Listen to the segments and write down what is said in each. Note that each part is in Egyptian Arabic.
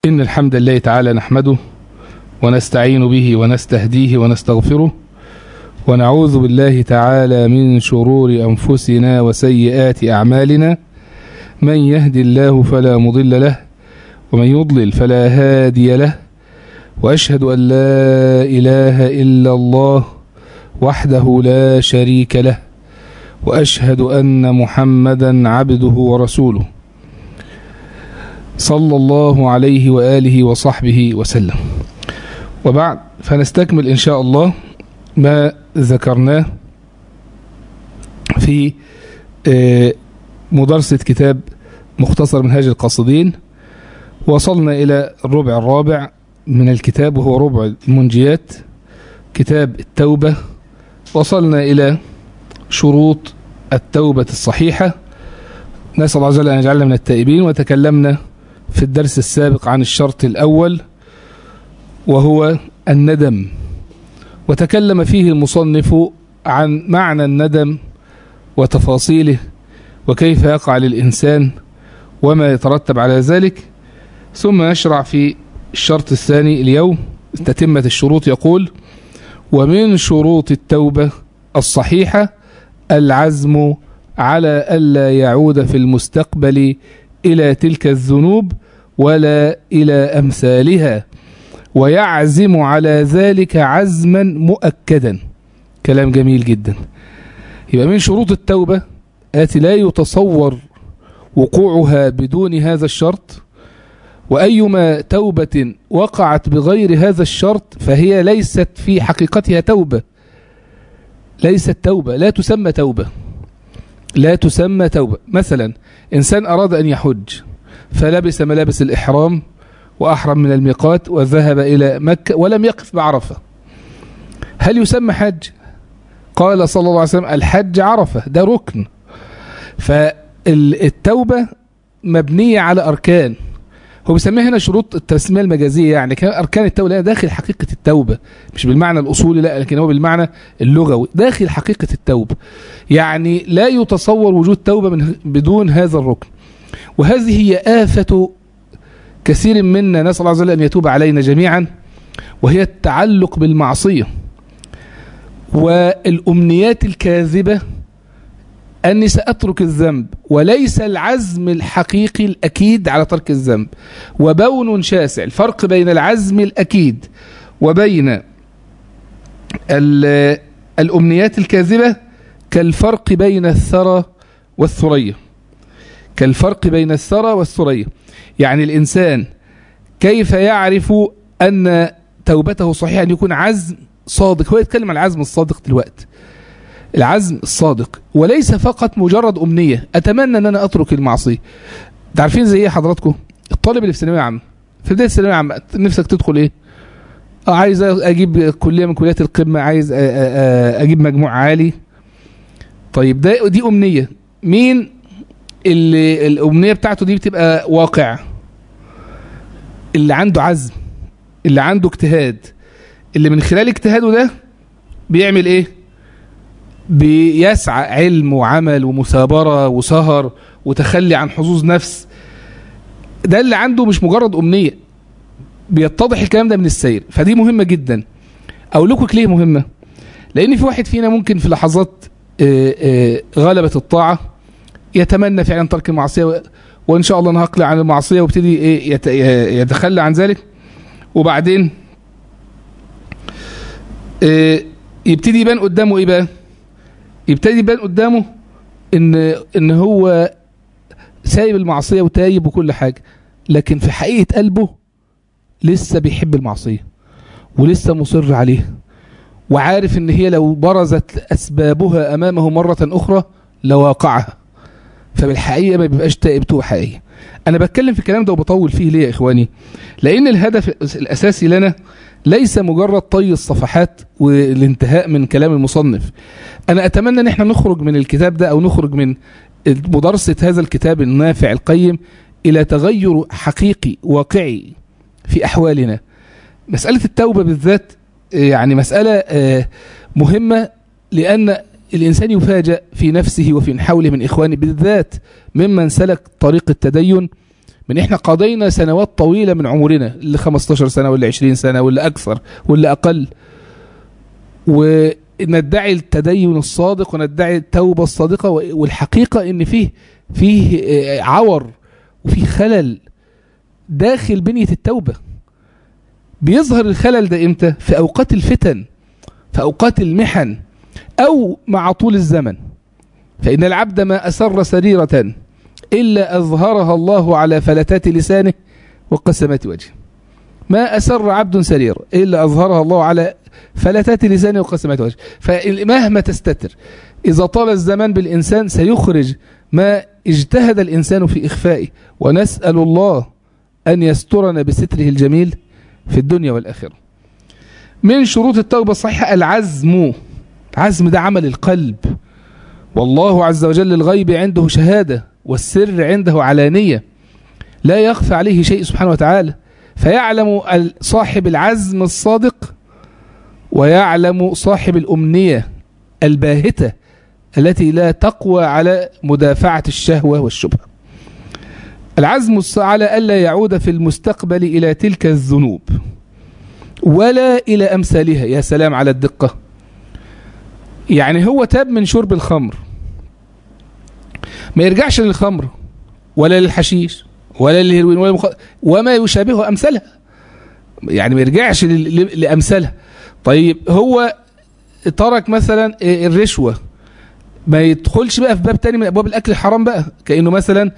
إن الحمد لله تعالى نحمده ونستعين به ونستهديه ونستغفره ونعوذ بالله تعالى من شرور أنفسنا وسيئات أعمالنا من يهد الله فلا مضل له ومن يضلل فلا هادي له وأشهد أن لا إله إلا الله وحده لا شريك له وأشهد أن محمدا عبده ورسوله صلى الله عليه وآله وصحبه وسلم وبعد فنستكمل إن شاء الله ما ذكرناه في مدرسة كتاب مختصر منهاج القاصدين وصلنا إلى الربع الرابع من الكتاب وهو ربع المنجيات كتاب التوبة وصلنا إلى شروط التوبة الصحيحة نسأل الله عز وجل أن يجعلنا من التائبين وتكلمنا في الدرس السابق عن الشرط الأول وهو الندم وتكلم فيه المصنف عن معنى الندم وتفاصيله وكيف يقع للإنسان وما يترتب على ذلك ثم يشرع في الشرط الثاني اليوم تتمة الشروط يقول ومن شروط التوبة الصحيحة العزم على ألا يعود في المستقبل إلى تلك الذنوب ولا إلى أمثالها ويعزم على ذلك عزما مؤكدا كلام جميل جدا يبقى من شروط التوبة التي لا يتصور وقوعها بدون هذا الشرط وأيما توبة وقعت بغير هذا الشرط فهي ليست في حقيقتها توبة ليست توبة لا تسمى توبة لا تسمى توبة مثلا إنسان أراد أن يحج فلبس ملابس الإحرام وأحرم من الميقات وذهب إلى مكة ولم يقف بعرفة هل يسمى حج قال صلى الله عليه وسلم الحج عرفة ده ركن فالتوبة مبنية على أركان هو بيسميها هنا شروط التسمية المجازية يعني كان أركان التوبة داخل حقيقة التوبة مش بالمعنى الأصولي لا لكن هو بالمعنى اللغوي داخل حقيقة التوبة يعني لا يتصور وجود توبة من بدون هذا الركن وهذه هي آفة كثير منا نسأل الله عز وجل أن يتوب علينا جميعا وهي التعلق بالمعصية والأمنيات الكاذبة أني سأترك الذنب وليس العزم الحقيقي الأكيد على ترك الذنب وبون شاسع الفرق بين العزم الأكيد وبين الأمنيات الكاذبة كالفرق بين الثرى والثريا كالفرق بين الثرى والثريا يعني الإنسان كيف يعرف أن توبته صحيحة أن يكون عزم صادق هو يتكلم عن العزم الصادق دلوقتي العزم الصادق وليس فقط مجرد أمنية أتمنى أن أنا أترك المعصية تعرفين زي ايه حضراتكم الطالب اللي في ثانوية عامة في بداية الثانوية عامة نفسك تدخل إيه آه عايز أجيب كلية من كليات القمة عايز أجيب مجموع عالي طيب ده دي أمنية مين اللي الأمنية بتاعته دي بتبقى واقع اللي عنده عزم اللي عنده اجتهاد اللي من خلال اجتهاده ده بيعمل ايه بيسعى علم وعمل ومثابرة وسهر وتخلي عن حظوظ نفس ده اللي عنده مش مجرد أمنية بيتضح الكلام ده من السير فدي مهمة جدا أقول لكم ليه مهمة لأن في واحد فينا ممكن في لحظات غلبة الطاعة يتمنى فعلا ترك المعصية وإن شاء الله أنا هقلع عن المعصية وابتدي إيه يتخلى عن ذلك وبعدين إيه يبتدي يبان قدامه إيه بقى يبتدي يبان قدامه إن إن هو سايب المعصية وتايب وكل حاجة لكن في حقيقة قلبه لسه بيحب المعصية ولسه مصر عليها وعارف إن هي لو برزت أسبابها أمامه مرة أخرى لواقعها فبالحقيقة ما بيبقاش تائب توبة حقيقية أنا بتكلم في الكلام ده وبطول فيه ليه يا إخواني لأن الهدف الأساسي لنا ليس مجرد طي الصفحات والانتهاء من كلام المصنف أنا أتمنى أن احنا نخرج من الكتاب ده أو نخرج من مدرسة هذا الكتاب النافع القيم إلى تغير حقيقي واقعي في أحوالنا مسألة التوبة بالذات يعني مسألة مهمة لأن الإنسان يفاجأ في نفسه وفي حوله من إخوانه بالذات ممن سلك طريق التدين من احنا قضينا سنوات طويلة من عمرنا اللي 15 سنة واللي 20 سنة واللي أكثر واللي أقل وندعي التدين الصادق وندعي التوبة الصادقة والحقيقة ان فيه فيه عور وفيه خلل داخل بنية التوبة بيظهر الخلل ده امتى في أوقات الفتن في أوقات المحن أو مع طول الزمن فإن العبد ما أسر سريرة إلا أظهرها الله على فلتات لسانه وقسمات وجهه ما أسر عبد سرير إلا أظهرها الله على فلتات لسانه وقسمات وجهه فمهما تستتر إذا طال الزمان بالإنسان سيخرج ما اجتهد الإنسان في إخفائه ونسأل الله أن يسترنا بستره الجميل في الدنيا والآخرة من شروط التوبة الصحيحة العزم عزم ده عمل القلب والله عز وجل الغيب عنده شهادة والسر عنده علانية لا يخفى عليه شيء سبحانه وتعالى فيعلم صاحب العزم الصادق ويعلم صاحب الأمنية الباهتة التي لا تقوى على مدافعة الشهوة والشبهة العزم على ألا يعود في المستقبل إلى تلك الذنوب ولا إلى أمثالها يا سلام على الدقة يعني هو تاب من شرب الخمر ما يرجعش للخمر ولا للحشيش ولا للهيروين ولا المخ... وما يشابهه أمثالها يعني ما يرجعش لأمثالها طيب هو ترك مثلا الرشوة ما يدخلش بقى في باب تاني من أبواب الأكل الحرام بقى كأنه مثلا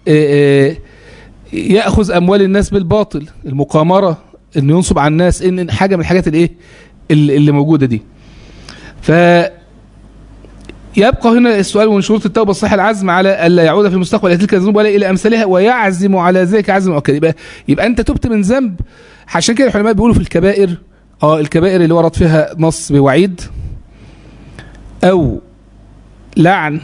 يأخذ أموال الناس بالباطل المقامرة انه ينصب على الناس ان حاجة من الحاجات الايه اللي موجودة دي ف يبقى هنا السؤال من شروط التوبة الصحيحة العزم على ألا يعود في المستقبل إلى تلك الذنوب ولا إلى أمثالها ويعزم على ذلك عزم مؤكد يبقى يبقى أنت تبت من ذنب عشان كده العلماء بيقولوا في الكبائر اه الكبائر اللي ورد فيها نص بوعيد أو لعن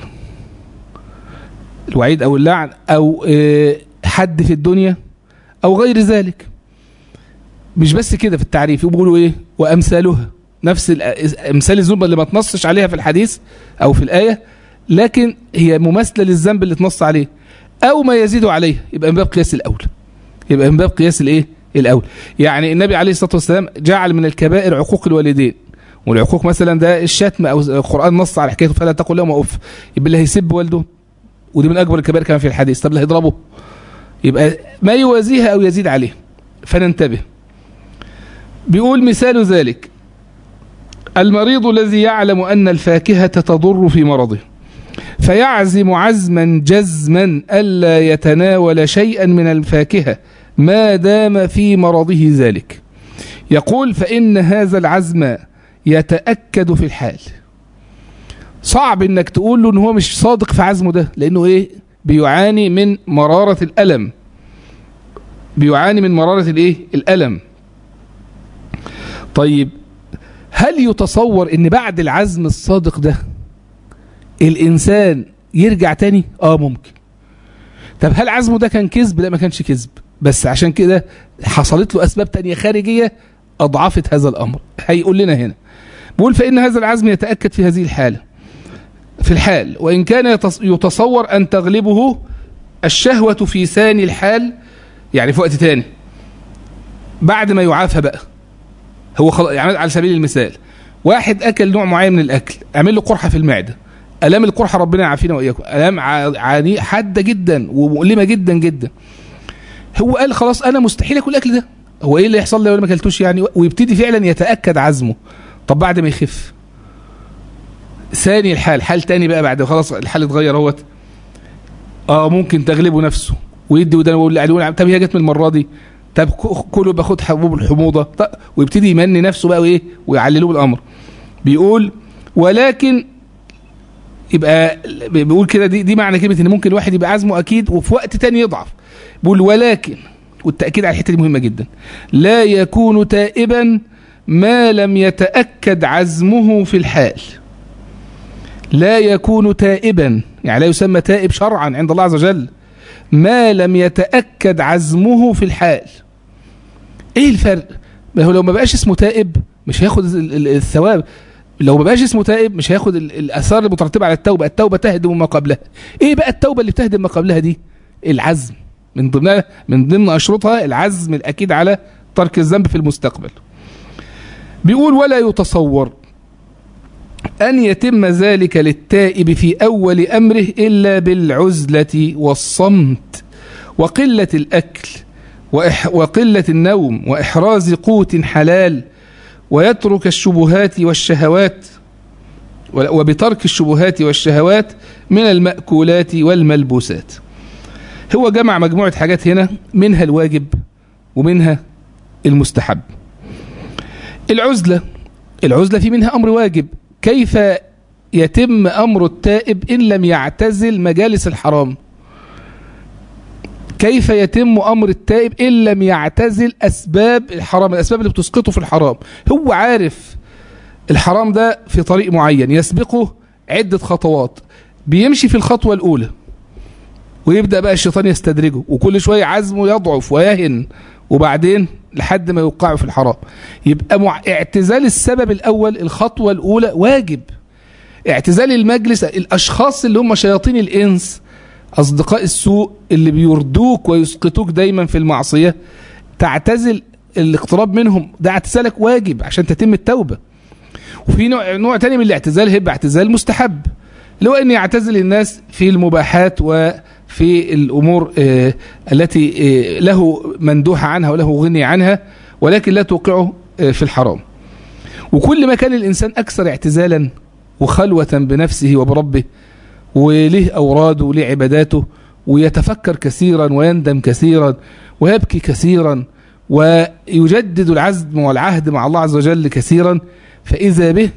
الوعيد أو اللعن أو حد في الدنيا أو غير ذلك مش بس كده في التعريف بيقولوا إيه وأمثالها نفس امثال الذنوب اللي ما تنصش عليها في الحديث او في الايه لكن هي مماثله للذنب اللي تنص عليه او ما يزيد عليه يبقى من باب قياس الاول يبقى من باب قياس الايه الاول يعني النبي عليه الصلاه والسلام جعل من الكبائر عقوق الوالدين والعقوق مثلا ده الشتم او القران نص على حكايته فلا تقل لهم اف يبقى اللي هيسب والده ودي من اكبر الكبائر كمان في الحديث طب اللي هيضربه يبقى ما يوازيها او يزيد عليه فننتبه بيقول مثال ذلك المريض الذي يعلم أن الفاكهة تضر في مرضه فيعزم عزما جزما ألا يتناول شيئا من الفاكهة ما دام في مرضه ذلك يقول فإن هذا العزم يتأكد في الحال صعب انك تقول له ان هو مش صادق في عزمه ده لانه ايه بيعاني من مرارة الألم بيعاني من مرارة الايه الألم طيب هل يتصور ان بعد العزم الصادق ده الانسان يرجع تاني اه ممكن طب هل عزمه ده كان كذب لا ما كانش كذب بس عشان كده حصلت له اسباب تانية خارجية اضعفت هذا الامر هيقول لنا هنا بقول فان هذا العزم يتأكد في هذه الحالة في الحال وان كان يتصور ان تغلبه الشهوة في ثاني الحال يعني في وقت تاني بعد ما يعافى بقى هو خلاص يعني على سبيل المثال واحد اكل نوع معين من الاكل عمل له قرحه في المعده الام القرحه ربنا يعافينا واياكم الام عاني حاده جدا ومؤلمه جدا جدا هو قال خلاص انا مستحيل اكل الاكل ده هو ايه اللي يحصل لي لو ما اكلتوش يعني ويبتدي فعلا يتاكد عزمه طب بعد ما يخف ثاني الحال حال تاني بقى بعد خلاص الحال اتغير اهوت اه ممكن تغلبه نفسه ويدي وده ويقول عليه طب هي جت من المره دي طب كله باخد حبوب الحموضة طب ويبتدي يمني نفسه بقى وايه ويعللوه الامر بيقول ولكن يبقى بيقول كده دي, دي معنى كلمة ان ممكن واحد يبقى عزمه اكيد وفي وقت تاني يضعف بيقول ولكن والتأكيد على الحتة دي مهمة جدا لا يكون تائبا ما لم يتأكد عزمه في الحال لا يكون تائبا يعني لا يسمى تائب شرعا عند الله عز وجل ما لم يتأكد عزمه في الحال ايه الفرق ما هو لو ما بقاش اسمه تائب مش هياخد الثواب لو ما بقاش اسمه تائب مش هياخد الاثار المترتبه على التوبه التوبه تهدم ما قبلها ايه بقى التوبه اللي بتهدم ما قبلها دي العزم من ضمن من ضمن اشرطها العزم الاكيد على ترك الذنب في المستقبل بيقول ولا يتصور أن يتم ذلك للتائب في أول أمره إلا بالعزلة والصمت وقلة الأكل وإح وقلة النوم وإحراز قوت حلال ويترك الشبهات والشهوات وبترك الشبهات والشهوات من المأكولات والملبوسات هو جمع مجموعة حاجات هنا منها الواجب ومنها المستحب العزلة العزلة في منها أمر واجب كيف يتم أمر التائب إن لم يعتزل مجالس الحرام كيف يتم أمر التائب إن لم يعتزل أسباب الحرام الأسباب اللي بتسقطه في الحرام هو عارف الحرام ده في طريق معين يسبقه عدة خطوات بيمشي في الخطوة الأولى ويبدأ بقى الشيطان يستدرجه وكل شوية عزمه يضعف ويهن وبعدين لحد ما يوقعه في الحرام يبقى مع اعتزال السبب الأول الخطوة الأولى واجب اعتزال المجلس الأشخاص اللي هم شياطين الإنس أصدقاء السوء اللي بيردوك ويسقطوك دايما في المعصية تعتزل الاقتراب منهم ده اعتزالك واجب عشان تتم التوبة وفي نوع, نوع تاني من الاعتزال هيبقى اعتزال مستحب اللي هو ان يعتزل الناس في المباحات وفي الامور آه التي آه له مندوح عنها وله غني عنها ولكن لا توقعه آه في الحرام وكل ما كان الانسان اكثر اعتزالا وخلوة بنفسه وبربه وله اوراده وله عباداته ويتفكر كثيرا ويندم كثيرا ويبكي كثيرا ويجدد العزم والعهد مع الله عز وجل كثيرا فإذا به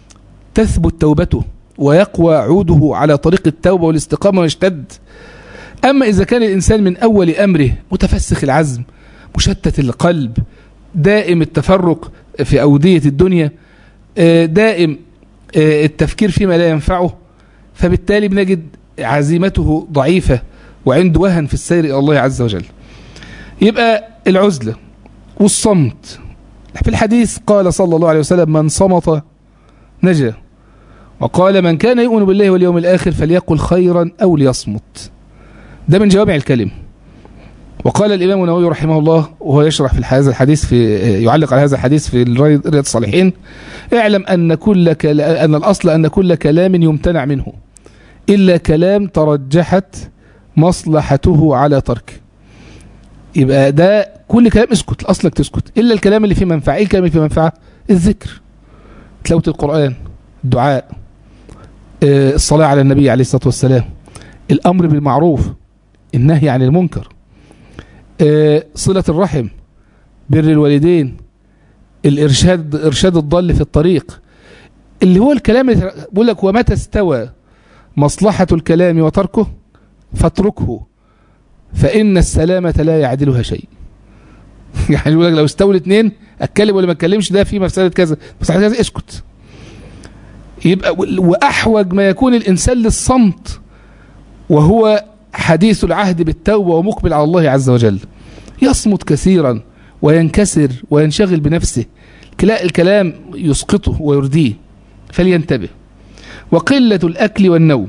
تثبت توبته ويقوى عوده على طريق التوبة والاستقامة ويشتد أما إذا كان الإنسان من أول أمره متفسخ العزم مشتت القلب دائم التفرق في أودية الدنيا دائم التفكير فيما لا ينفعه فبالتالي بنجد عزيمته ضعيفة وعنده وهن في السير إلى الله عز وجل يبقى العزلة والصمت في الحديث قال صلى الله عليه وسلم من صمت نجا وقال من كان يؤمن بالله واليوم الآخر فليقل خيرا أو ليصمت ده من جوامع الكلم وقال الإمام النووي رحمه الله وهو يشرح في هذا الحديث في يعلق على هذا الحديث في رياض الصالحين اعلم أن كل كلا أن الأصل أن كل كلام يمتنع منه إلا كلام ترجحت مصلحته على تركه يبقى ده كل كلام اسكت اصلك تسكت الا الكلام اللي فيه منفعه ايه الكلام اللي فيه منفعه الذكر تلاوه القران الدعاء آه الصلاه على النبي عليه الصلاه والسلام الامر بالمعروف النهي عن المنكر آه صله الرحم بر الوالدين الارشاد ارشاد الضال في الطريق اللي هو الكلام اللي بيقول لك ومتى استوى مصلحه الكلام وتركه فاتركه فإن السلامة لا يعدلها شيء يعني يقول لك لو استووا الاثنين اتكلم ولا ما اتكلمش ده في مسألة كذا مسألة كذا اسكت يبقى وأحوج ما يكون الإنسان للصمت وهو حديث العهد بالتوبة ومقبل على الله عز وجل يصمت كثيرا وينكسر وينشغل بنفسه الكلام يسقطه ويرديه فلينتبه وقلة الأكل والنوم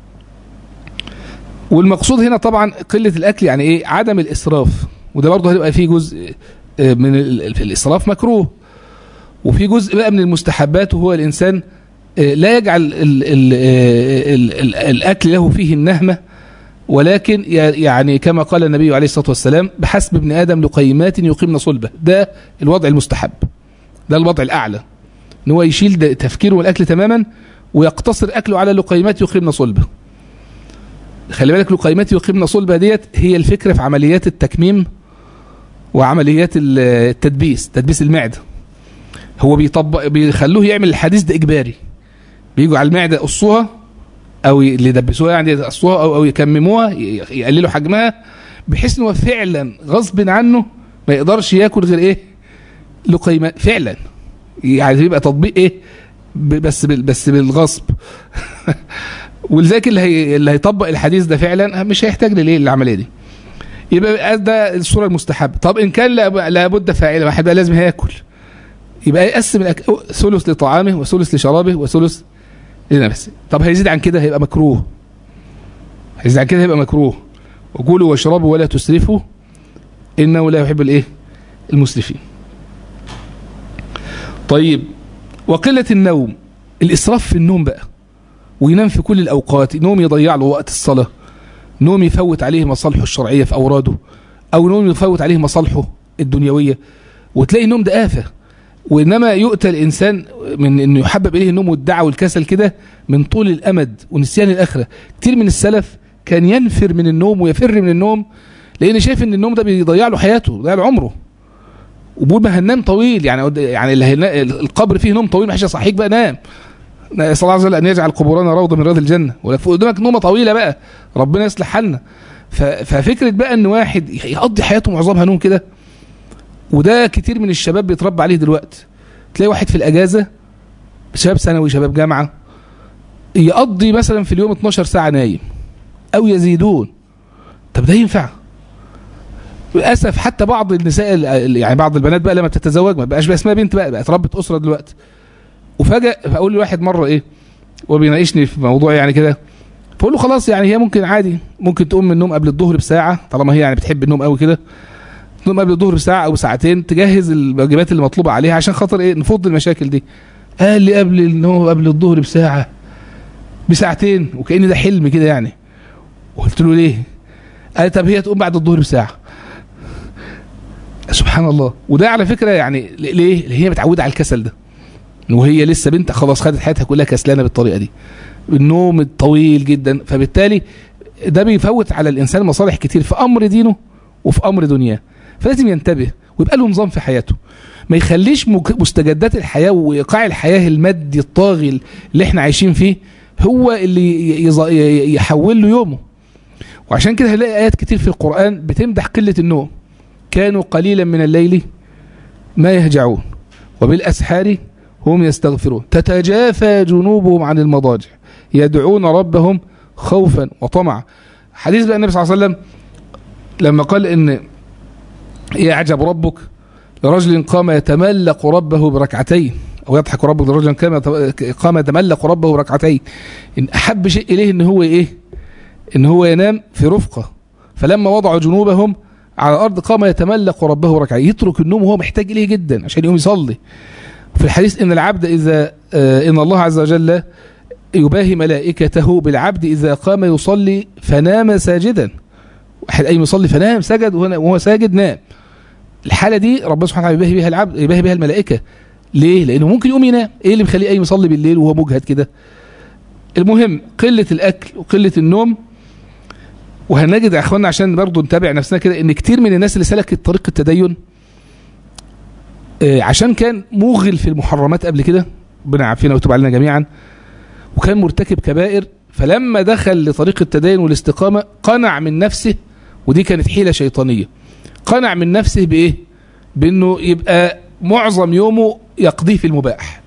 والمقصود هنا طبعا قلة الأكل يعني إيه عدم الإسراف وده برضه هيبقى فيه جزء من الإسراف مكروه وفي جزء بقى من المستحبات وهو الإنسان لا يجعل ال ال ال ال الأكل له فيه النهمة ولكن يعني كما قال النبي عليه الصلاة والسلام بحسب ابن آدم لقيمات يقيمن صلبه ده الوضع المستحب ده الوضع الأعلى ان هو يشيل تفكيره والأكل تماما ويقتصر أكله على لقيمات يقيمن صلبه خلي بالك لقيمات يقيمن صلبه ديت هي الفكرة في عمليات التكميم وعمليات التدبيس تدبيس المعدة هو بيطبق بيخلوه يعمل الحديث ده إجباري بيجوا على المعدة قصوها او اللي يدبسوها يعني يقصوها او او يكمموها يقللوا حجمها بحيث ان هو فعلا غصب عنه ما يقدرش ياكل غير ايه لقيمات فعلا يعني يبقى تطبيق ايه بس بس بالغصب ولذلك اللي هي اللي هيطبق الحديث ده فعلا مش هيحتاج للايه العمليه دي يبقى ده الصوره المستحبه طب ان كان لابد فاعله واحد بقى لازم هياكل يبقى يقسم الأك... ثلث لطعامه وثلث لشرابه وثلث لنفسه طب هيزيد عن كده هيبقى مكروه هيزيد عن كده هيبقى مكروه وكلوا واشربوا ولا تسرفوا انه لا يحب الايه المسرفين طيب وقلة النوم الإسراف في النوم بقى وينام في كل الأوقات نوم يضيع له وقت الصلاة نوم يفوت عليه مصالحه الشرعية في أوراده أو نوم يفوت عليه مصالحه الدنيوية وتلاقي النوم ده آفة وإنما يؤتى الإنسان من أنه يحبب إليه النوم والدعوة والكسل كده من طول الأمد ونسيان الآخرة كتير من السلف كان ينفر من النوم ويفر من النوم لأن شايف أن النوم ده بيضيع له حياته بيضيع له عمره وبقول ما هننام طويل يعني يعني اللي هينا- القبر فيه نوم طويل ما حدش يصحيك بقى نام صلى الله عز وجل ان يجعل قبورنا روضه من رياض الجنه ولا في قدامك نومه طويله بقى ربنا يصلح حالنا ف- ففكره بقى ان واحد يقضي حياته معظمها نوم كده وده كتير من الشباب بيتربى عليه دلوقتي تلاقي واحد في الاجازه شباب ثانوي شباب جامعه يقضي مثلا في اليوم 12 ساعه نايم او يزيدون طب ده ينفع للاسف حتى بعض النساء ال- يعني بعض البنات بقى لما بتتزوج ما بقاش بقى اسمها بنت بقى بقت ربة اسره دلوقتي وفجاه فاقول لواحد مره ايه وبيناقشني في موضوع يعني كده فاقول له خلاص يعني هي ممكن عادي ممكن تقوم من النوم قبل الظهر بساعه طالما هي يعني بتحب النوم قوي كده تقوم قبل الظهر بساعه او ساعتين تجهز الواجبات اللي مطلوبه عليها عشان خاطر ايه نفض المشاكل دي قال لي قبل النوم قبل الظهر بساعه بساعتين وكأن ده حلم كده يعني قلت له ليه قال طب هي تقوم بعد الظهر بساعه سبحان الله وده على فكره يعني ليه؟ لان هي متعوده على الكسل ده وهي لسه بنت خلاص خدت حياتها كلها كسلانه بالطريقه دي النوم الطويل جدا فبالتالي ده بيفوت على الانسان مصالح كتير في امر دينه وفي امر دنياه فلازم ينتبه ويبقى له نظام في حياته ما يخليش مك- مستجدات الحياه وايقاع الحياه المادي الطاغي اللي احنا عايشين فيه هو اللي ي- يز- ي- يحول له يومه وعشان كده هنلاقي ايات كتير في القران بتمدح قله النوم كانوا قليلا من الليل ما يهجعون وبالاسحار هم يستغفرون تتجافى جنوبهم عن المضاجع يدعون ربهم خوفا وطمعا حديث بقى النبي صلى الله عليه وسلم لما قال ان يعجب ربك لرجل قام يتملق ربه بركعتين او يضحك ربك لرجل قام قام يتملق ربه ركعتين ان احب شيء اليه ان هو ايه ان هو ينام في رفقه فلما وضعوا جنوبهم على الارض قام يتملق ربه ركعتين يترك النوم وهو محتاج اليه جدا عشان يقوم يصلي في الحديث ان العبد اذا آه، ان الله عز وجل يباهي ملائكته بالعبد اذا قام يصلي فنام ساجدا واحد قايم يصلي فنام سجد وهو وهو ساجد نام الحاله دي ربنا سبحانه وتعالى يباهي بها العبد يباهي بها الملائكه ليه لانه ممكن يقوم ينام ايه اللي بيخليه قايم يصلي بالليل وهو مجهد كده المهم قله الاكل وقله النوم وهنجد يا اخوانا عشان برضه نتابع نفسنا كده ان كتير من الناس اللي سلكت طريق التدين آه، عشان كان موغل في المحرمات قبل كده ربنا يعافينا ويتوب علينا جميعا وكان مرتكب كبائر فلما دخل لطريق التدين والاستقامة قنع من نفسه ودي كانت حيلة شيطانية قنع من نفسه بإيه بأنه يبقى معظم يومه يقضيه في المباح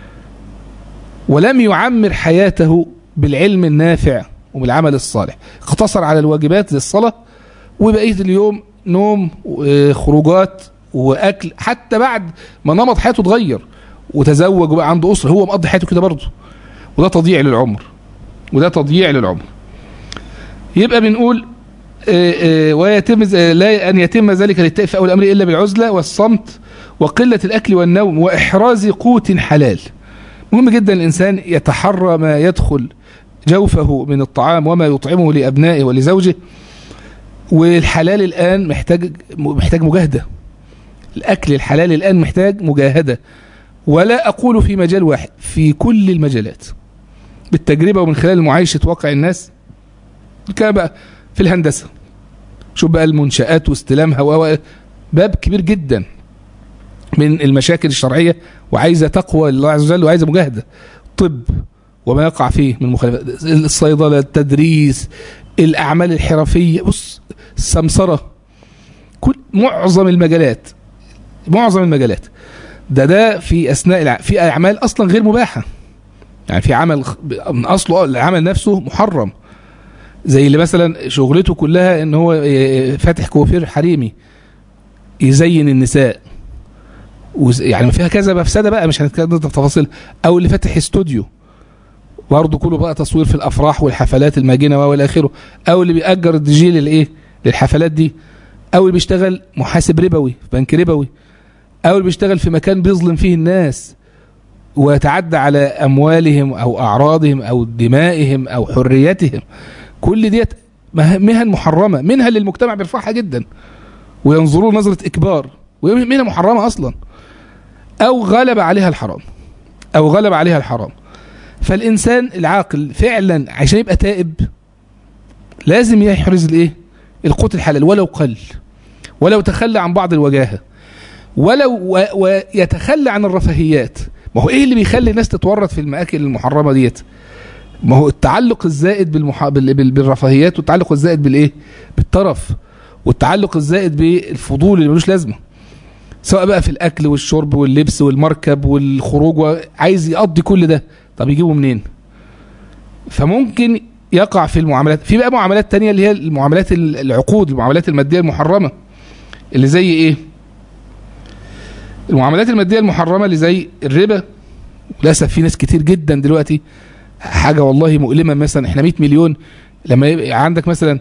ولم يعمر حياته بالعلم النافع وبالعمل الصالح اقتصر على الواجبات زي الصلاة وبقية اليوم نوم وخروجات واكل حتى بعد ما نمط حياته اتغير وتزوج وبقى عنده اسره هو مقضي حياته كده برضه وده تضييع للعمر وده تضييع للعمر يبقى بنقول آه، آه، ويتم ز- آه، لا ان يتم ذلك للتأف اول الامر الا بالعزله والصمت وقله الاكل والنوم واحراز قوت حلال مهم جدا الانسان يتحرى ما يدخل جوفه من الطعام وما يطعمه لابنائه ولزوجه والحلال الان محتاج محتاج مجاهده الاكل الحلال الان محتاج مجاهده ولا اقول في مجال واحد في كل المجالات بالتجربه ومن خلال معايشه واقع الناس كان بقى في الهندسه شوف بقى المنشات واستلامها و باب كبير جدا من المشاكل الشرعيه وعايزه تقوى لله عز وجل وعايزه مجاهده طب وما يقع فيه من مخالفات الصيدله التدريس الاعمال الحرفيه بص السمسره كل معظم المجالات معظم المجالات ده ده في اثناء الع... في اعمال اصلا غير مباحه يعني في عمل خ- من اصله العمل نفسه محرم زي اللي مثلا شغلته كلها ان هو ي- فاتح كوافير حريمي يزين النساء وز- يعني فيها كذا مفسده بقى مش هنتكلم في تفاصيل او اللي فاتح استوديو برضه كله بقى تصوير في الافراح والحفلات الماجنه والى اخره او اللي بيأجر الدي جي للايه للحفلات دي او اللي بيشتغل محاسب ربوي في بنك ربوي او اللي بيشتغل في مكان بيظلم فيه الناس ويتعدى على اموالهم او اعراضهم او دمائهم او حريتهم كل ديت مه- مهن محرمه منها اللي المجتمع بيرفعها جدا وينظروا نظره اكبار وهي مهنه محرمه اصلا او غلب عليها الحرام او غلب عليها الحرام فالانسان العاقل فعلا عشان يبقى تائب لازم يحرز الايه القوت الحلال ولو قل ولو تخلى عن بعض الوجاهه ولو و- ويتخلى عن الرفاهيات ما هو ايه اللي بيخلي الناس تتورط في المآكل المحرمه ديت ما هو التعلق الزائد بالمح... بال... بال... بالرفاهيات والتعلق الزائد بالايه بالطرف والتعلق الزائد بالفضول اللي ملوش لازمه سواء بقى في الاكل والشرب واللبس والمركب والخروج عايز يقضي كل ده طب يجيبه منين فممكن يقع في المعاملات في بقى معاملات تانية اللي هي المعاملات ال- العقود المعاملات الماديه المحرمه اللي زي ايه المعاملات الماديه المحرمه اللي زي الربا للاسف في ناس كتير جدا دلوقتي حاجه والله مؤلمه مثلا احنا 100 مليون لما يبقى عندك مثلا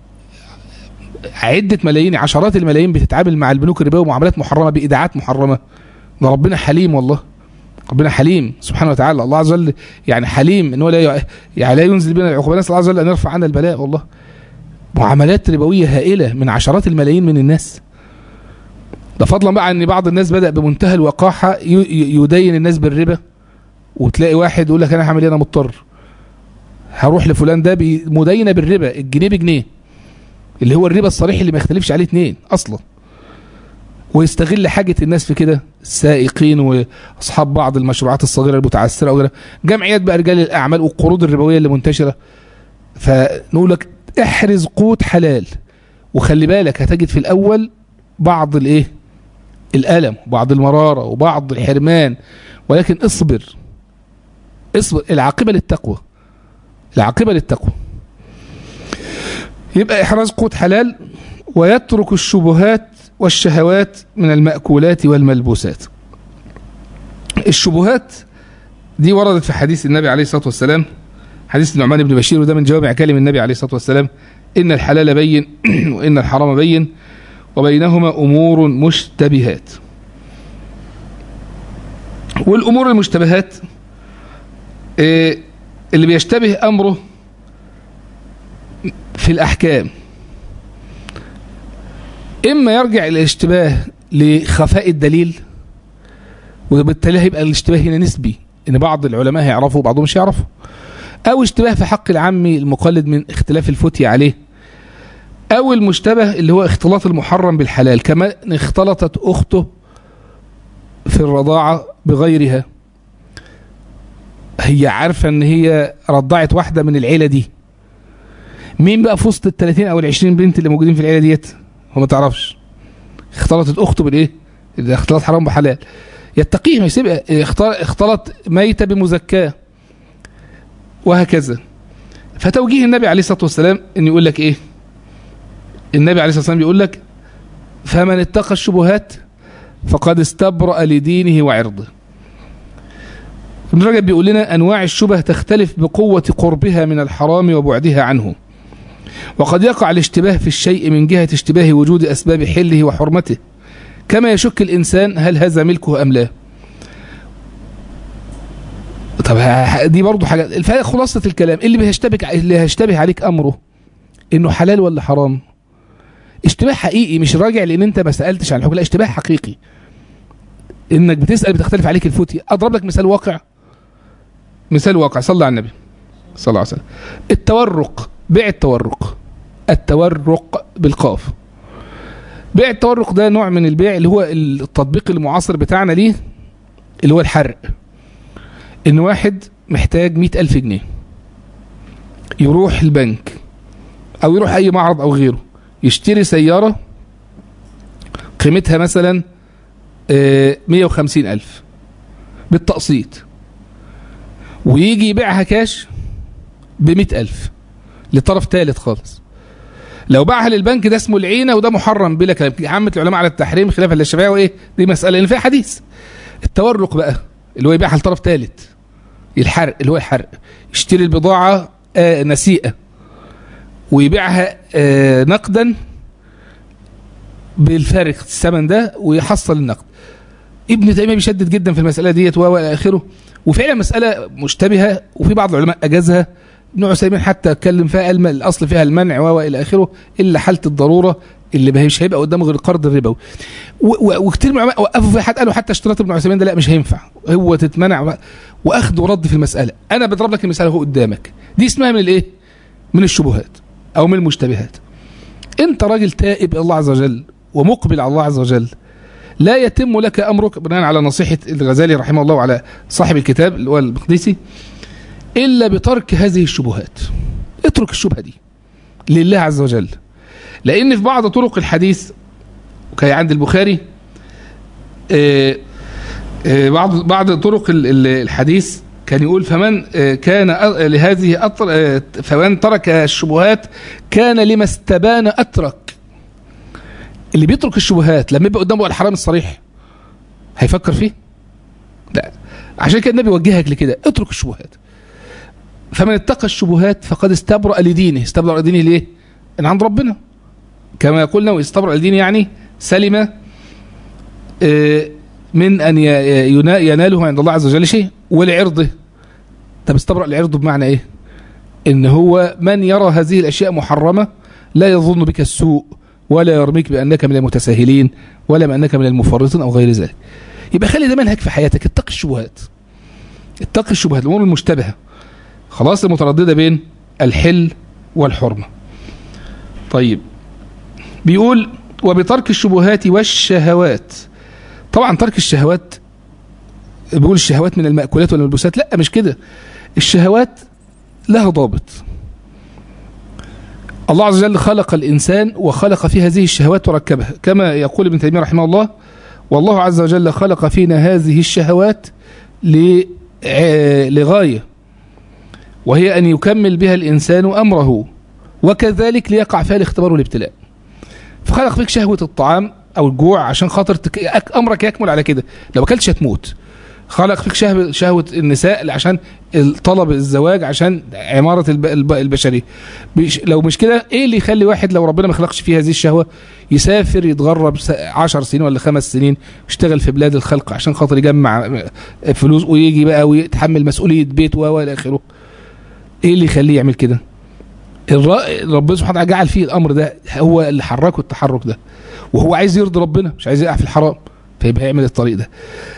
عده ملايين عشرات الملايين بتتعامل مع البنوك الربويه معاملات محرمه بايداعات محرمه ده ربنا حليم والله ربنا حليم سبحانه وتعالى الله عز وجل يعني حليم ان هو لا ي- يعني لا ينزل بنا العقوبات نسال الله عز وجل ان يرفع عنا البلاء والله معاملات ربويه هائله من عشرات الملايين من الناس ده فضلا بقى ان بعض الناس بدا بمنتهى الوقاحه ي- ي- يدين الناس بالربا وتلاقي واحد يقول لك انا هعمل ايه انا مضطر هروح لفلان ده مدينه بالربا الجنيه بجنيه اللي هو الربا الصريح اللي ما يختلفش عليه اتنين اصلا ويستغل حاجه الناس في كده السائقين واصحاب بعض المشروعات الصغيره المتعثره وغيرها جمعيات بقى رجال الاعمال والقروض الربويه اللي منتشره فنقول لك احرز قوت حلال وخلي بالك هتجد في الاول بعض الايه الالم وبعض المراره وبعض الحرمان ولكن اصبر اصبر العاقبه للتقوى العاقبه للتقوى يبقى احراز قوت حلال ويترك الشبهات والشهوات من المأكولات والملبوسات الشبهات دي وردت في حديث النبي عليه الصلاة والسلام حديث النعمان بن بشير وده من جوامع كلم النبي عليه الصلاة والسلام إن الحلال بين وإن الحرام بين وبينهما أمور مشتبهات والأمور المشتبهات إيه اللي بيشتبه أمره في الأحكام إما يرجع الاشتباه لخفاء الدليل وبالتالي هيبقى الاشتباه هنا نسبي إن بعض العلماء هيعرفوا وبعضهم مش يعرفوا أو اشتباه في حق العامي المقلد من اختلاف الفتي عليه أو المشتبه اللي هو اختلاط المحرم بالحلال كما اختلطت أخته في الرضاعة بغيرها هي عارفة ان هي رضعت واحدة من العيلة دي مين بقى في وسط ال 30 او ال 20 بنت اللي موجودين في العيلة ديت هو ما تعرفش اختلطت اخته بالايه ده اختلاط حرام بحلال يتقيه ما يسيبها اختلط ميتة بمزكاة وهكذا فتوجيه النبي عليه الصلاة والسلام ان يقول لك ايه النبي عليه الصلاة والسلام بيقول لك فمن اتقى الشبهات فقد استبرأ لدينه وعرضه ابن رجب بيقول لنا أنواع الشبه تختلف بقوة قربها من الحرام وبعدها عنه وقد يقع الاشتباه في الشيء من جهة اشتباه وجود أسباب حله وحرمته كما يشك الإنسان هل هذا ملكه أم لا طب دي برضو حاجة خلاصة الكلام اللي بيشتبك اللي هيشتبه عليك أمره إنه حلال ولا حرام اشتباه حقيقي مش راجع لان انت ما سالتش عن الحكم لا اشتباه حقيقي انك بتسال بتختلف عليك الفتي اضرب لك مثال واقع مثال واقع صلى على النبي صلى الله عليه وسلم التورق بيع التورق التورق بالقاف بيع التورق ده نوع من البيع اللي هو التطبيق المعاصر بتاعنا ليه اللي هو الحرق ان واحد محتاج مئة ألف جنيه يروح البنك او يروح اي معرض او غيره يشتري سيارة قيمتها مثلا مية وخمسين ألف بالتقسيط ويجي يبيعها كاش بمئة ألف لطرف ثالث خالص لو باعها للبنك ده اسمه العينة وده محرم بلا كلام عامة العلماء على التحريم خلافا للشافعية وايه دي مسألة لأن فيها حديث التورق بقى اللي هو يبيعها لطرف ثالث الحرق اللي هو الحرق يشتري البضاعة آه نسيئة ويبيعها آه، نقدا بالفارق الثمن ده ويحصل النقد ابن تيميه بيشدد جدا في المساله ديت و الى اخره وفعلا مساله مشتبهه وفي بعض العلماء اجازها ابن عثيمين حتى اتكلم فيها قال ما الاصل فيها المنع و الى اخره الا حاله الضروره اللي مش هيبقى قدامه غير القرض الربوي و- و- وكتير من العلماء وقفوا فيها حتى قالوا حتى اشتراط ابن عثيمين ده لا مش هينفع هو تتمنع واخد ورد في المساله انا بضرب لك المثال اهو قدامك دي اسمها من الايه من الشبهات او من المشتبهات انت راجل تائب الى الله عز وجل ومقبل على الله عز وجل لا يتم لك امرك بناء على نصيحه الغزالي رحمه الله وعلى صاحب الكتاب اللي هو المقدسي الا بترك هذه الشبهات اترك الشبهه دي لله عز وجل لان في بعض طرق الحديث وكي عند البخاري آه، آه، بعض بعض طرق ال- ال- الحديث كان يقول فمن آه، كان أ- لهذه أطر آه، فمن ترك الشبهات كان لما استبان اترك اللي بيترك الشبهات لما يبقى قدامه الحرام الصريح هيفكر فيه لا عشان كده النبي وجهك لكده اترك الشبهات فمن اتقى الشبهات فقد استبرأ لدينه استبرأ لدينه ليه ان عند ربنا كما قلنا واستبرأ لدينه يعني سلم آه، من ان ي- ينا- يناله عند الله عز وجل شيء ولعرضه طب استبرأ لعرضه بمعنى ايه ان هو من يرى هذه الاشياء محرمه لا يظن بك السوء ولا يرميك بانك من المتساهلين ولا بانك من المفرطين او غير ذلك يبقى خلي ده منهج في حياتك اتقي الشبهات اتقي الشبهات الامور المشتبهه خلاص المتردده بين الحل والحرمه طيب بيقول وبترك الشبهات والشهوات طبعا ترك الشهوات بيقول الشهوات من المأكولات والملبوسات لا مش كده الشهوات لها ضابط الله عز وجل خلق الإنسان وخلق في هذه الشهوات وركبها كما يقول ابن تيمية رحمه الله والله عز وجل خلق فينا هذه الشهوات ل- ع- لغاية وهي أن يكمل بها الإنسان أمره وكذلك ليقع فيها الاختبار والابتلاء فخلق فيك شهوة الطعام أو الجوع عشان خاطر تك... أك- أمرك يكمل على كده لو أكلتش هتموت خلق فيك شهوة, شهوة النساء عشان طلب الزواج عشان عمارة الب... الب... البشرية بيش... لو مش كده ايه اللي يخلي واحد لو ربنا ما خلقش فيه هذه الشهوة يسافر يتغرب س... عشر سنين ولا خمس سنين يشتغل في بلاد الخلق عشان خاطر يجمع فلوس ويجي بقى ويتحمل مسؤولية بيت و والى اخره ايه اللي يخليه يعمل كده الر- ربنا سبحانه وتعالى جعل فيه الامر ده هو اللي حركه التحرك ده وهو عايز يرضي ربنا مش عايز يقع في الحرام فيبقى يعمل الطريق ده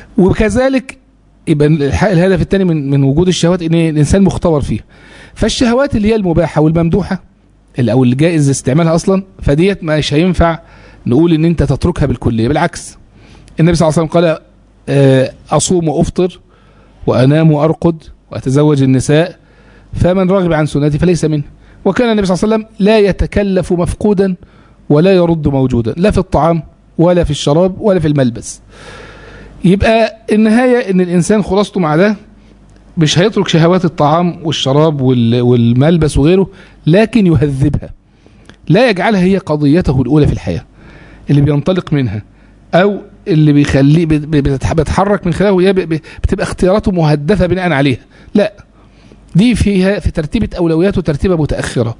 وكذلك يبقى الح- الهدف الثاني من من وجود الشهوات ان الانسان مختبر فيها فالشهوات اللي هي المباحه والممدوحه اللي او الجائز استعمالها اصلا فديت مش هينفع نقول ان انت تتركها بالكليه بالعكس النبي صلى الله عليه وسلم قال آه، اصوم وافطر وانام وارقد واتزوج النساء فمن رغب عن سنتي فليس منه وكان النبي صلى الله عليه وسلم لا يتكلف مفقودا ولا يرد موجودا لا في الطعام ولا في الشراب ولا في الملبس يبقى النهاية ان الانسان خلاصته مع ده مش هيترك شهوات الطعام والشراب وال- والملبس وغيره لكن يهذبها لا يجعلها هي قضيته الاولى في الحياة اللي بينطلق منها او اللي بيخليه بت- بت- بيتحرك من خلاله وهي ب- ب- بتبقى اختياراته مهدفة بناء عليها لا دي فيها في ترتيبة أولوياته ترتيبة متأخرة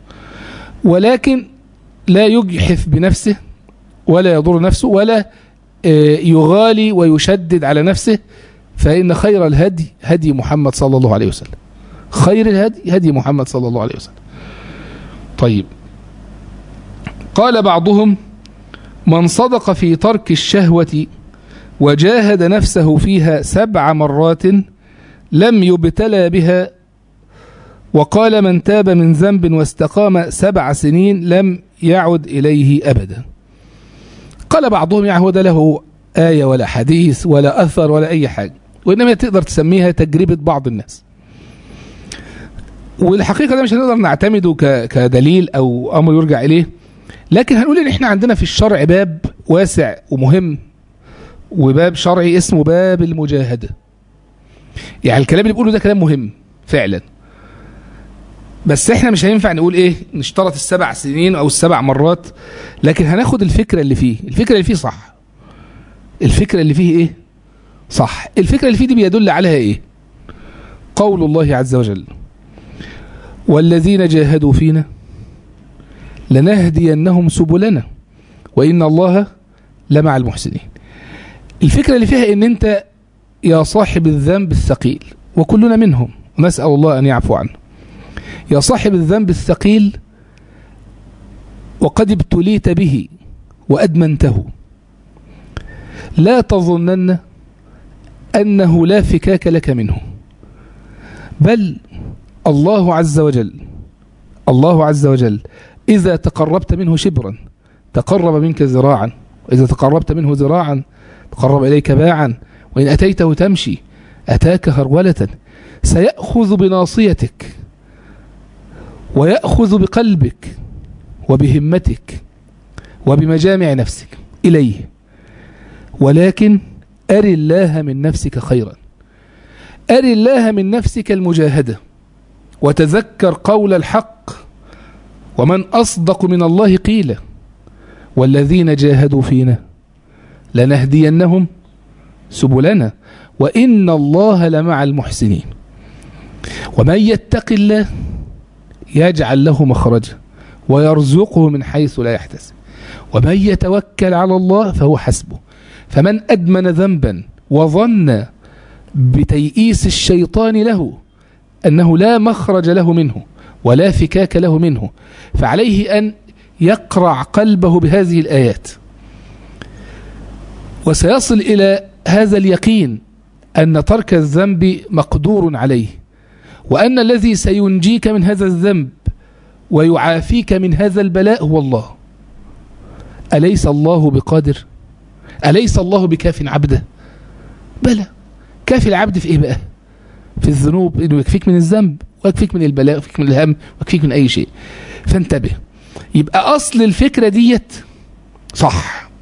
ولكن لا يجحف بنفسه ولا يضر نفسه ولا آه، يغالي ويشدد على نفسه فإن خير الهدي هدي محمد صلى الله عليه وسلم خير الهدي هدي محمد صلى الله عليه وسلم طيب قال بعضهم من صدق في ترك الشهوة وجاهد نفسه فيها سبع مرات لم يبتلى بها وقال من تاب من ذنب واستقام سبع سنين لم يعد إليه أبدا قال بعضهم يعني هو ده له آية ولا حديث ولا أثر ولا أي حاجة وإنما تقدر تسميها تجربة بعض الناس والحقيقة ده مش هنقدر نعتمده ك- كدليل أو أمر يرجع إليه لكن هنقول إن إحنا عندنا في الشرع باب واسع ومهم وباب شرعي اسمه باب المجاهدة يعني الكلام اللي بيقوله ده كلام مهم فعلا بس احنا مش هينفع نقول ايه نشترط السبع سنين او السبع مرات لكن هناخد الفكرة اللي فيه الفكرة اللي فيه صح الفكرة اللي فيه ايه صح الفكرة اللي فيه دي بيدل عليها ايه قول الله عز وجل والذين جاهدوا فينا لنهدينهم سبلنا وإن الله لمع المحسنين الفكرة اللي فيها ان انت يا صاحب الذنب الثقيل وكلنا منهم نسأل الله أن يعفو عنه يا صاحب الذنب الثقيل وقد ابتليت به وأدمنته لا تظنن أنه لا فكاك لك منه بل الله عز وجل الله عز وجل إذا تقربت منه شبرا تقرب منك ذراعا إذا تقربت منه ذراعا تقرب إليك باعا وإن أتيته تمشي أتاك هرولة سيأخذ بناصيتك ويأخذ بقلبك وبهمتك وبمجامع نفسك إليه ولكن أر الله من نفسك خيرا أر الله من نفسك المجاهدة وتذكر قول الحق ومن أصدق من الله قيل والذين جاهدوا فينا لنهدينهم سبلنا وإن الله لمع المحسنين ومن يتق الله يجعل له مخرجا ويرزقه من حيث لا يحتسب ومن يتوكل على الله فهو حسبه فمن أدمن ذنبا وظن بتيئيس الشيطان له أنه لا مخرج له منه ولا فكاك له منه فعليه أن يقرع قلبه بهذه الآيات وسيصل إلى هذا اليقين أن ترك الذنب مقدور عليه وأن الذي سينجيك من هذا الذنب ويعافيك من هذا البلاء هو الله أليس الله بقادر أليس الله بكاف عبده بلى كافي العبد في إيه بقى في الذنوب إنه يكفيك من الذنب ويكفيك من البلاء ويكفيك من الهم ويكفيك من أي شيء فانتبه يبقى أصل الفكرة ديت صح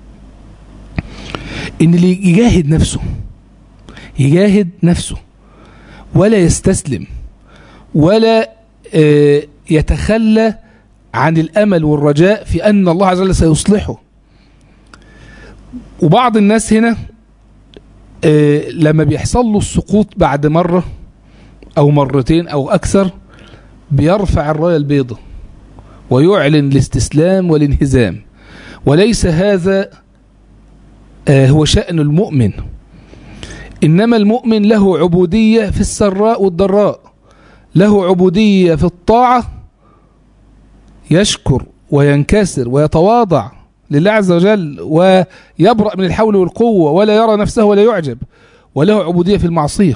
إن اللي يجاهد نفسه يجاهد نفسه ولا يستسلم ولا يتخلى عن الأمل والرجاء في أن الله عز وجل سيصلحه وبعض الناس هنا لما بيحصل له السقوط بعد مرة أو مرتين أو أكثر بيرفع الراية البيضاء ويعلن الاستسلام والانهزام وليس هذا هو شأن المؤمن إنما المؤمن له عبودية في السراء والضراء له عبودية في الطاعة يشكر وينكسر ويتواضع لله عز وجل ويبرأ من الحول والقوة ولا يرى نفسه ولا يعجب وله عبودية في المعصية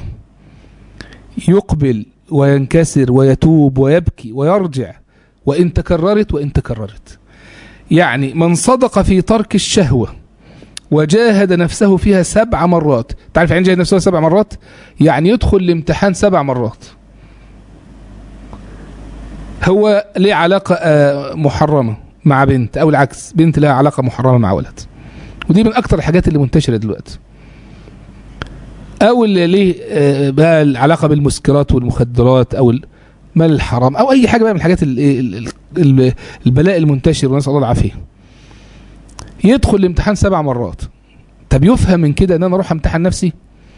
يقبل وينكسر ويتوب ويبكي ويرجع وإن تكررت وإن تكررت يعني من صدق في ترك الشهوة وجاهد نفسه فيها سبع مرات تعرف يعني جاهد نفسه سبع مرات يعني يدخل الامتحان سبع مرات هو ليه علاقة محرمة مع بنت أو العكس بنت لها علاقة محرمة مع ولد ودي من أكتر الحاجات اللي منتشرة دلوقتي أو اللي ليه بقى العلاقة بالمسكرات والمخدرات أو المال الحرام أو أي حاجة بقى من الحاجات البلاء المنتشر ونسأل الله العافية يدخل الامتحان سبع مرات طب يفهم من كده ان انا اروح امتحن نفسي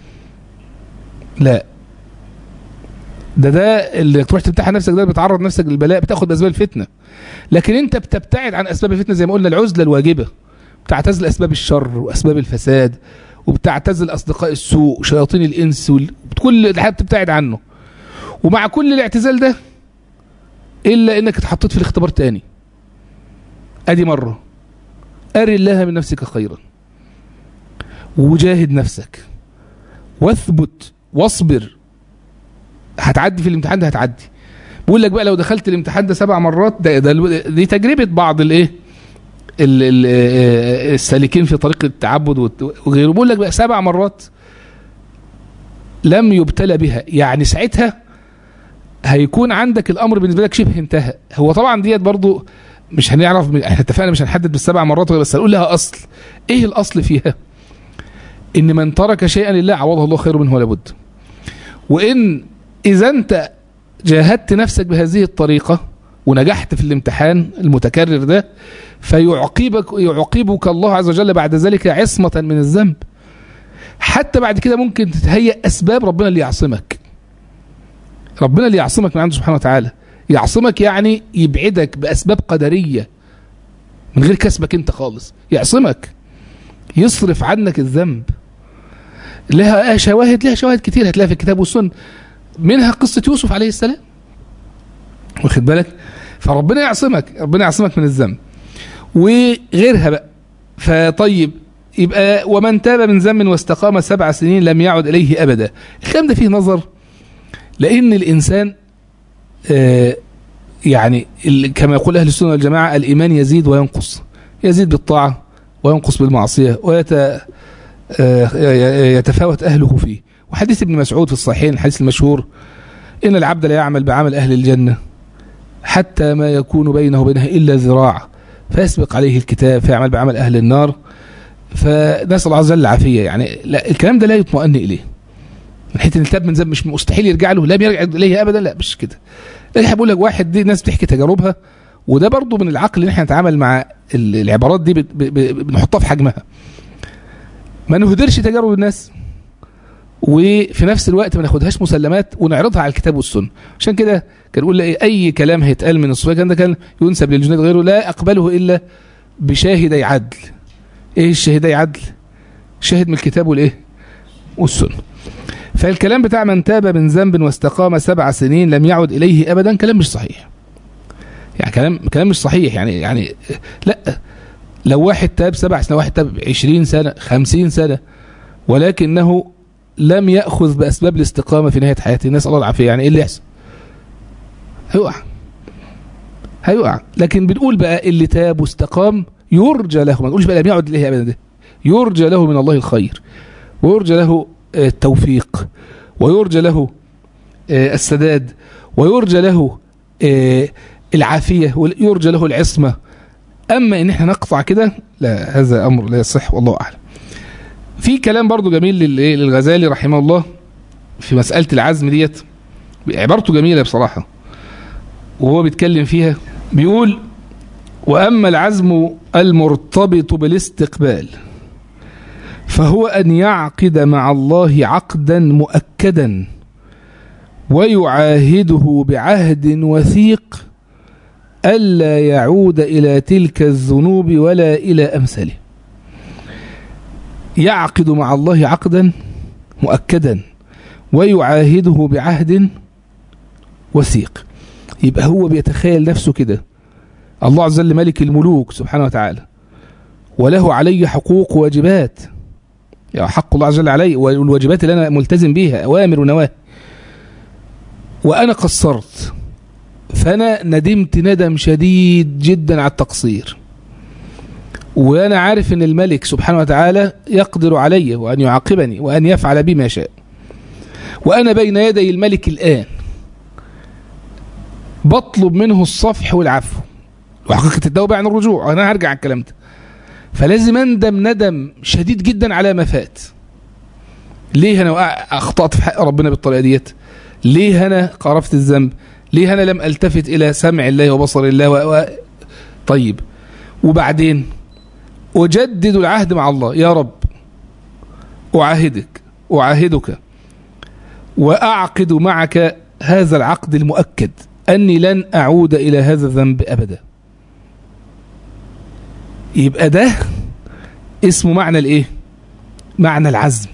لا ده ده اللي تروح تمتحن نفسك ده بتعرض نفسك للبلاء بتاخد اسباب الفتنه لكن انت بتبتعد عن اسباب الفتنه زي ما قلنا العزله الواجبه بتعتزل اسباب الشر واسباب الفساد وبتعتزل اصدقاء السوء وشياطين الانس وكل الحاجه بتبتعد عنه ومع كل الاعتزال ده الا انك اتحطيت في الاختبار تاني ادي مره أري الله من نفسك خيرا وجاهد نفسك واثبت واصبر هتعدي في الامتحان ده هتعدي بقول لك بقى لو دخلت الامتحان ده سبع مرات ده, ده دي تجربة بعض الايه السالكين في طريق التعبد وغيره بقول لك بقى سبع مرات لم يبتلى بها يعني ساعتها هيكون عندك الامر بالنسبه لك شبه انتهى هو طبعا ديت برضو مش هنعرف احنا اتفقنا مش هنحدد بالسبع مرات بس هنقول لها اصل ايه الاصل فيها ان من ترك شيئا لله عوضه الله خير منه ولا بد وان اذا انت جاهدت نفسك بهذه الطريقة ونجحت في الامتحان المتكرر ده فيعقبك يعقبك الله عز وجل بعد ذلك عصمة من الذنب حتى بعد كده ممكن تتهيأ أسباب ربنا اللي يعصمك ربنا اللي يعصمك من عنده سبحانه وتعالى يعصمك يعني يبعدك بأسباب قدرية من غير كسبك انت خالص يعصمك يصرف عنك الذنب لها شواهد لها شواهد كتير هتلاقيها في الكتاب والسنة منها قصة يوسف عليه السلام واخد بالك فربنا يعصمك ربنا يعصمك من الذنب وغيرها بقى فطيب يبقى ومن تاب من ذنب واستقام سبع سنين لم يعد إليه أبدا الكلام ده فيه نظر لأن الإنسان آه يعني كما يقول أهل السنة والجماعة الإيمان يزيد وينقص يزيد بالطاعة وينقص بالمعصية ويتفاوت أهله فيه وحديث ابن مسعود في الصحيحين الحديث المشهور إن العبد لا يعمل بعمل أهل الجنة حتى ما يكون بينه وبينها إلا ذراع فيسبق عليه الكتاب فيعمل بعمل أهل النار فنسأل الله عز وجل العافية يعني لا الكلام ده لا يطمئن إليه من حيث ان التاب من ذنب مش مستحيل يرجع له لا بيرجع اليه ابدا لا مش كده لكن بقول لك واحد دي ناس بتحكي تجاربها وده برضو من العقل ان احنا نتعامل مع العبارات دي بنحطها في حجمها ما نهدرش تجارب الناس وفي نفس الوقت ما ناخدهاش مسلمات ونعرضها على الكتاب والسنه عشان كده كان يقول اي كلام هيتقال من الصوفيه كان ده كان ينسب للجنيد غيره لا اقبله الا بشاهدي عدل ايه الشاهدي عدل شاهد من الكتاب والايه والسنه فالكلام بتاع من تاب من ذنب واستقام سبع سنين لم يعد اليه ابدا كلام مش صحيح يعني كلام كلام مش صحيح يعني يعني لا لو واحد تاب سبع سنين واحد تاب 20 سنه 50 سنه ولكنه لم ياخذ باسباب الاستقامه في نهايه حياته الناس الله العافيه يعني ايه اللي يحصل؟ هيقع هيقع لكن بنقول بقى اللي تاب واستقام يرجى له ما نقولش بقى لم يعد اليه ابدا ده يرجى له من الله الخير ويرجى له التوفيق ويرجى له السداد ويرجى له العافية ويرجى له العصمة أما إن احنا نقطع كده لا هذا أمر لا يصح والله أعلم في كلام برضو جميل للغزالي رحمه الله في مسألة العزم ديت عبارته جميلة بصراحة وهو بيتكلم فيها بيقول وأما العزم المرتبط بالاستقبال فهو أن يعقد مع الله عقدا مؤكدا ويعاهده بعهد وثيق ألا يعود إلى تلك الذنوب ولا إلى أمثاله يعقد مع الله عقدا مؤكدا ويعاهده بعهد وثيق يبقى هو بيتخيل نفسه كده الله عز وجل ملك الملوك سبحانه وتعالى وله علي حقوق وواجبات يعني حق الله عز وجل علي والواجبات اللي أنا ملتزم بيها أوامر ونواهي وأنا قصرت فأنا ندمت ندم شديد جدا على التقصير وأنا عارف أن الملك سبحانه وتعالى يقدر علي وأن يعاقبني وأن يفعل بي ما شاء وأنا بين يدي الملك الآن بطلب منه الصفح والعفو وحقيقة التوبة عن الرجوع أنا هرجع عن الكلام ده فلازم أندم ندم شديد جدا على ما فات ليه أنا أخطأت في حق ربنا بالطريقة ديت ليه أنا قرفت الذنب ليه أنا لم ألتفت إلى سمع الله وبصر الله و... و... طيب وبعدين أجدد العهد مع الله يا رب أعاهدك أعاهدك وأعقد معك هذا العقد المؤكد أني لن أعود إلى هذا الذنب أبدا يبقى ده اسمه معنى الايه معنى العزم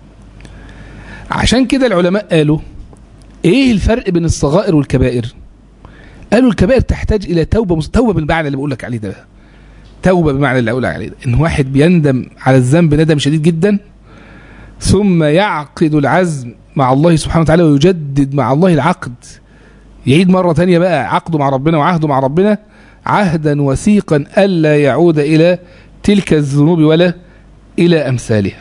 عشان كده العلماء قالوا ايه الفرق بين الصغائر والكبائر قالوا الكبائر تحتاج الى توبه مس... توبه بالمعنى اللي بقول لك عليه ده توبه بالمعنى اللي اقول لك عليه ده ان واحد بيندم على الذنب ندم شديد جدا ثم يعقد العزم مع الله سبحانه وتعالى ويجدد مع الله العقد يعيد مره ثانيه بقى عقده مع ربنا وعهده مع ربنا عهدا وثيقا ألا يعود إلى تلك الذنوب ولا إلى أمثالها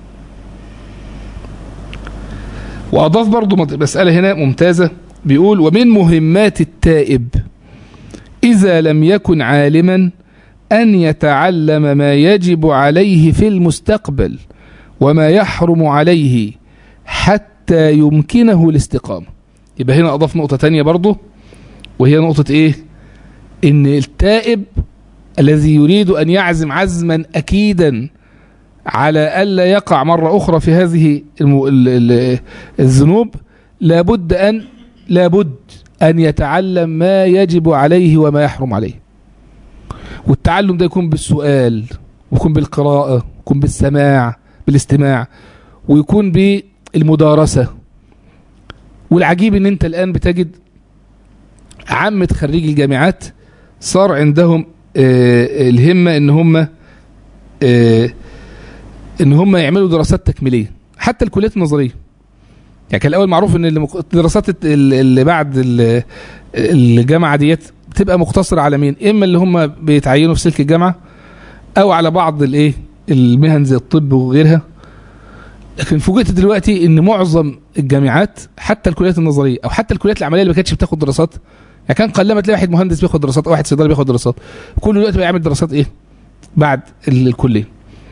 وأضاف برضو مسألة هنا ممتازة بيقول ومن مهمات التائب إذا لم يكن عالما أن يتعلم ما يجب عليه في المستقبل وما يحرم عليه حتى يمكنه الاستقامة يبقى هنا أضاف نقطة تانية برضو وهي نقطة إيه ان التائب الذي يريد ان يعزم عزما اكيدا على الا يقع مره اخرى في هذه الذنوب لابد ان لابد ان يتعلم ما يجب عليه وما يحرم عليه والتعلم ده يكون بالسؤال ويكون بالقراءة ويكون بالسماع بالاستماع ويكون بالمدارسة والعجيب ان انت الان بتجد عامة خريجي الجامعات صار عندهم آه، الهمة ان هم آه، ان هم يعملوا دراسات تكميلية حتى الكليات النظرية يعني كان الاول معروف ان المق- الدراسات الت- اللي بعد ال- الجامعة ديت بتبقى مقتصرة على مين اما اللي هم بيتعينوا في سلك الجامعة او على بعض الايه المهن زي الطب وغيرها لكن فوجئت دلوقتي ان معظم الجامعات حتى الكليات النظريه او حتى الكليات العمليه اللي ما كانتش بتاخد دراسات يعني كان قلما تلاقي واحد مهندس بياخد دراسات او واحد صيدلي بياخد دراسات كل دلوقتي بقى يعمل دراسات ايه بعد ال- الكليه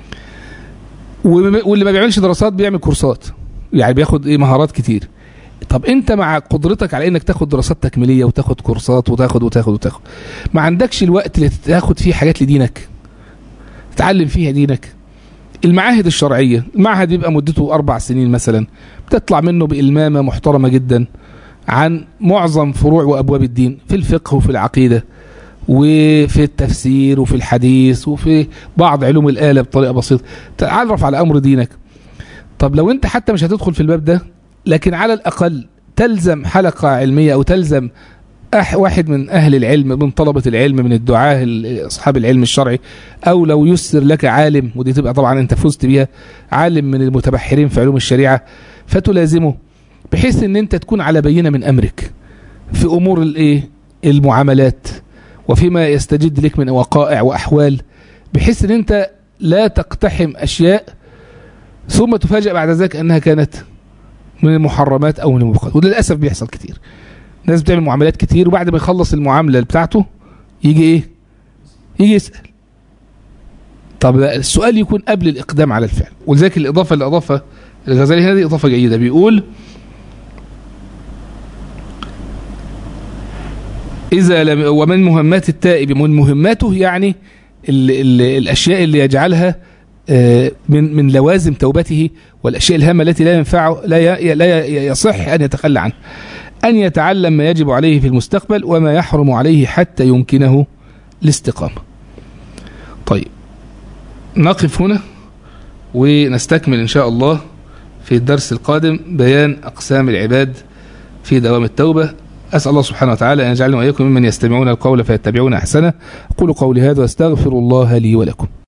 وم- واللي ما بيعملش دراسات بيعمل كورسات يعني بياخد ايه مهارات كتير طب انت مع قدرتك على انك تاخد دراسات تكميليه وتاخد كورسات وتاخد وتاخد وتاخد ما عندكش الوقت اللي تاخد فيه حاجات لدينك تتعلم فيها دينك المعاهد الشرعية المعهد بيبقى مدته أربع سنين مثلا بتطلع منه بإلمامة محترمة جدا عن معظم فروع وأبواب الدين في الفقه وفي العقيدة وفي التفسير وفي الحديث وفي بعض علوم الآلة بطريقة بسيطة تعرف على أمر دينك طب لو أنت حتى مش هتدخل في الباب ده لكن على الأقل تلزم حلقة علمية أو تلزم أح واحد من أهل العلم من طلبة العلم من الدعاة ال- أصحاب العلم الشرعي أو لو يسر لك عالم ودي تبقى طبعا أنت فزت بيها عالم من المتبحرين في علوم الشريعة فتلازمه بحيث أن أنت تكون على بينة من أمرك في أمور الإيه المعاملات وفيما يستجد لك من وقائع وأحوال بحيث أن أنت لا تقتحم أشياء ثم تفاجأ بعد ذلك أنها كانت من المحرمات أو من الموبقات وده للأسف بيحصل كتير ناس بتعمل معاملات كتير وبعد ما يخلص المعاملة بتاعته يجي ايه يجي يسأل طب لا، السؤال يكون قبل الإقدام على الفعل ولذلك الإضافة اللي أضافها الغزالي هنا دي إضافة جيدة بيقول إذا لم ومن مهمات التائب من مهماته يعني ال ال الأشياء اللي يجعلها آه، من من لوازم توبته والأشياء الهامة التي لا ينفعه لا ي- لا ي- يصح أن يتخلى عنها أن يتعلم ما يجب عليه في المستقبل وما يحرم عليه حتى يمكنه الاستقامة طيب نقف هنا ونستكمل إن شاء الله في الدرس القادم بيان أقسام العباد في دوام التوبة أسأل الله سبحانه وتعالى أن يجعلنا وإياكم ممن يستمعون القول فيتبعون أحسنه أقول قولي هذا واستغفر الله لي ولكم